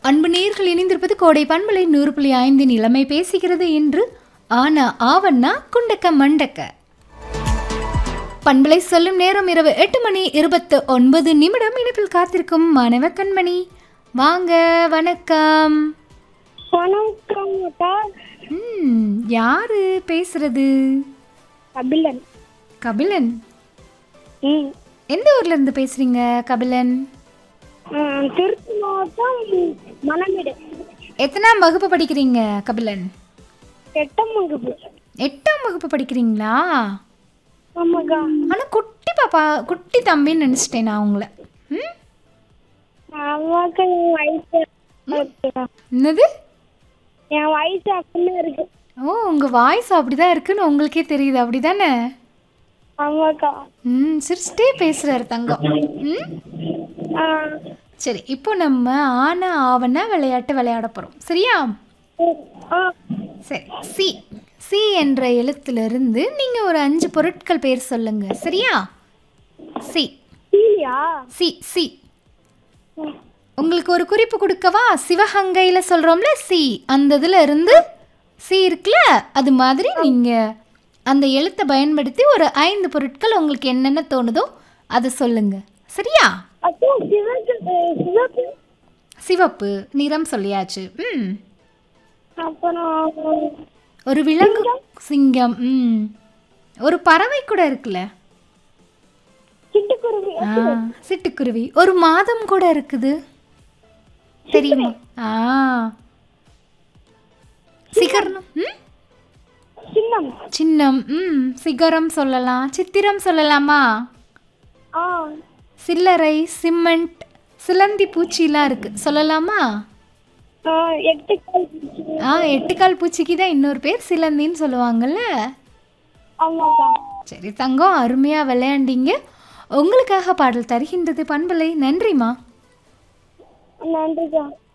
அன்பு நேர்கள் இணைந்திருப்பது கோடை பண்பலை நூறு புள்ளி ஐந்தின் இளமை பேசுகிறது என்று ஆனா ஆவண்ணா குண்டக்க மண்டக்க பண்பலை சொல்லும் நேரம் இரவு எட்டு மணி இருபத்து ஒன்பது நிமிடம் இணைப்பில் காத்திருக்கும் மாணவ கண்மணி வாங்க வணக்கம் வணக்கம் அக்கா ம் யாரு பேசுறது கபிலன் கபிலன் ம் எந்த ஊர்ல இருந்து பேசுறீங்க கபிலன் ம், திருச்சி மாவட்டம் மணமேடு எத்தனாம் வகுப்பு படிக்கிறீங்க கபிலன் எட்டாம் வகுப்பு எட்டாம் வகுப்பு படிக்கிறீங்களா ஆமாக்கா ஆனா குட்டி பாப்பா குட்டி தம்பின்னு நினைச்சிட்டேன் நான் உங்களை ம் அம்மாக்கா என் வயசு ஓகேக்கா. என்னது என் வயசு அப்படின்னா இருக்கு ஓ உங்க வாய்ஸ் அப்படிதான் இருக்குன்னு உங்களுக்கே தெரியுது அப்படிதானே ஆமாக்கா ம் சிரிச்சிட்டே பேசுறாரு தங்கம் ம் ஆ சரி இப்போ நம்ம ஆனா ஆவனா விளையாட்டு விளையாட போறோம் சரியா ம், ஆ சரி சி சி என்ற எழுத்திலிருந்து நீங்க ஒரு அஞ்சு பொருட்கள் பேர் சொல்லுங்க சரியா சி சீலியா சி சி ம், உங்களுக்கு ஒரு குறிப்பு கொடுக்கவா சிவகங்கையில் சொல்கிறோம்ல சி அந்த இதில் இருந்து சி இருக்குல்ல அது மாதிரி நீங்கள் அந்த எழுத்தை பயன்படுத்தி ஒரு ஐந்து பொருட்கள் உங்களுக்கு என்னென்ன தோணுதோ அதை சொல்லுங்க சரியா அக்கா சிவப்பு அஹ், சிவப்பு சிவப்பு நிறம் சொல்லியாச்சு ம் அப்புறம் ஒரு விலங்கு சிங்கம் ம் ஒரு பறவை கூட இருக்குல்ல சிட்டுக்குருவி ஆ சிட்டுக்குருவி ஒரு மாதம் கூட இருக்குது தெரியுமா ஆ சிகர்ணம் ம் சின்னம் சின்னம் ம் சிகரம் சொல்லலாம் சித்திரம் சொல்லலாமா ஆ சில்லறை சிமெண்ட் சிலந்தி பூச்சிலாம் இருக்கு சொல்லலாமா ஆ, எட்டு கால் பூச்சி. ஆ எட்டுக்கால் பூச்சிக்கு தான் இன்னொரு பேர் சிலந்தின்னு சொல்லுவாங்கல்ல ஆமாக்கா சரி தங்கம் அருமையாக விளையாண்டீங்க உங்களுக்காக பாடல் தருகின்றது பண்பலை நன்றிம்மா நன்றிக்கா